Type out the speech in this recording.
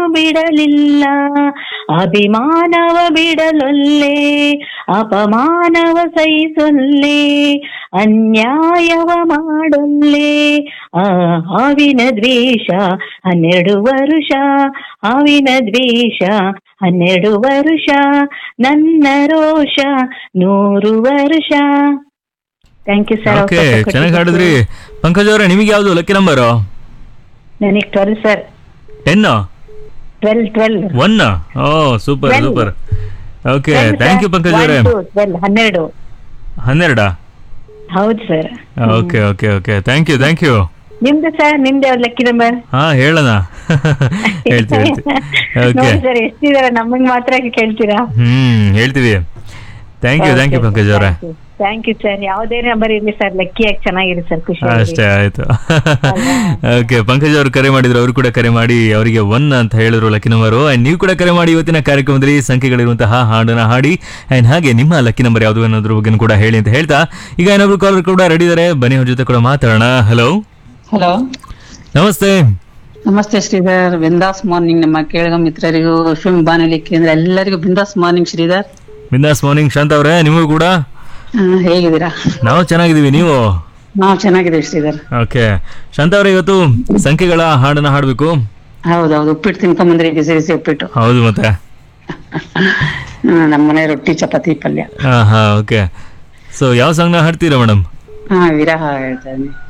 ಬಿಡಲಿಲ್ಲ ಅಭಿಮಾನವ ಬಿಡಲೊಲ್ಲೆ ಅಪಮಾನವ ಸಹಿಸೊಲ್ಲೆ ಅನ್ಯಾಯವ ಮಾಡೊಲ್ಲೆ ಆ ಹಾವಿನ ದ್ವೇಷ ಹನ್ನೆರಡು ವರುಷ ಹಾವಿನ ದ್ವೇಷ ಹನ್ನೆರಡು ವರುಷ ನನ್ನ ರೋಷ ನೂರು ವರ್ಷ ಥ್ಯಾಂಕ್ ಯು ಸರ್ ಓಕೆ ಚೆನ್ನಾಗಿ ಹಾಡಿದ್ರಿ ಪಂಕಜ್ ಅವರೇ ನಿಮಗೆ ಯಾವ್ದು ಲಕ್ಕಿ ನಂಬರು ನನಗೆ twelve sir ten twelve twelve one oh super Twelve. Super okay thank you Pankaj ಅವರೇ ಟ್ವೆಲ್ ಹನ್ನೆರಡು ಹನ್ನೆರಡಾ ಹೌದು sir okay okay okay thank you thank you ನಿಮ್ದು ಸರ್ ನಿಮ್ದು ಯಾವ್ದು ಲಕ್ಕಿ ನಂಬರ್ ಹಾ ಹೇಳೋಣ ಹೇಳ್ತೀವಿ ಹೇಳ್ತೀವಿ ಓಕೆ ನೋಡಿ ಸರ್ ಎಷ್ಟಿದಾರೆ ನಮಗ್ ಮಾತ್ರ ಕೇಳ್ತೀರಾ ಹ್ಮ್ ಹೇಳ್ತೀವಿ thank you thank you Pankaj ಅವರೇ ಥ್ಯಾಂಕ್ ಯು ಸರ್ ಯಾವುದೇ ನಂಬರ್ ಇರ್ಲಿ ಸರ್ ಲಕ್ಕಿಯಾಗಿ ಚೆನ್ನಾಗಿರಿ ಸರ್ ಖುಷಿ ಅಷ್ಟೇ ಆಯ್ತು ಓಕೆ ಪಂಕಜ್ ಅವರು ಕರೆ ಮಾಡಿದ್ರು ಅವರು ಕೂಡ ಕರೆ ಮಾಡಿ ಅವರಿಗೆ ಒನ್ ಅಂತ ಹೇಳಿದ್ರು ಲಕ್ಕಿ ನಂಬರು ಅಂಡ್ ನೀವು ಕೂಡ ಕರೆ ಮಾಡಿ ಇವತ್ತಿನ ಕಾರ್ಯಕ್ರಮದಲ್ಲಿ ಸಂಖ್ಯೆಗಳಿರುವಂತಹ ಹಾಡನ್ನ ಹಾಡಿ ಅಂಡ್ ಹಾಗೆ ನಿಮ್ಮ ಲಕ್ಕಿ ನಂಬರ್ ಯಾವುದು ಅನ್ನೋದ್ರ ಬಗ್ಗೆ ಕೂಡ ಹೇಳಿ ಅಂತ ಹೇಳ್ತಾ ಈಗ ಇನ್ನೊಬ್ರು ಕಾಲರ್ ಕೂಡ ರೆಡಿ ಇದಾರೆ ಬನ್ನಿ ಅವ್ರ ಜೊತೆ ಕೂಡ ಮಾತಾಡೋಣ ಹಲೋ ಹಲೋ ನಮಸ್ತೆ ನಮಸ್ತೆ ಶ್ರೀಧರ್ ಬಿಂದಾಸ್ ಮಾರ್ನಿಂಗ್ ನಮ್ಮ ಕೇಳಿದ ಮಿತ್ರರಿಗೂ ಶಿವ ಬಾನುಲಿ ಕೇಂದ್ರ ಎಲ್ಲರಿಗೂ ಬಿಂದಾಸ್ ಮಾರ್ನಿಂಗ್ ಶ್ರೀಧರ್ ಬಿಂದಾಸ್ ಮಾರ್ನಿಂಗ್ ಶಾಂತ ಅವರೇ ನಿಮಗೂ ಕೂಡ ಆ, ಹೇಗಿದ್ದೀರಾ ನಾವು ಚೆನ್ನಾಗಿದ್ದೀವಿ ನೀವು ನಾವು ಚೆನ್ನಾಗಿದ್ದೀವಿ ಶ್ರೀಧರ್ ಓಕೆ ಶಾಂತ ಅವರೇ ಇವತ್ತು ಸಂಖ್ಯೆಗಳ ಹಾಡನ್ನ ಹಾಡಬೇಕು ಹೌದೌದು ಉಪ್ಪಿಟ್ಟು ತಿನ್ಕೊಂಬಂದ್ರಿ ಬಿಸಿ ಬಿಸಿ ಉಪ್ಪಿಟ್ಟು ಹೌದು ಮತ್ತೆ ಹ್ಮ್, ನಮ್ಮನೆ ರೊಟ್ಟಿ ಚಪಾತಿ ಪಲ್ಯ ಹಾ ಹಾ ಓಕೆ ಸೊ ಯಾವ ಸಾಂಗ್ನ ಹಾಡ್ತೀರಾ ಮೇಡಮ್ ಹಾ ವಿರಹ ಹೇಳ್ತಾ ಇದೀನಿ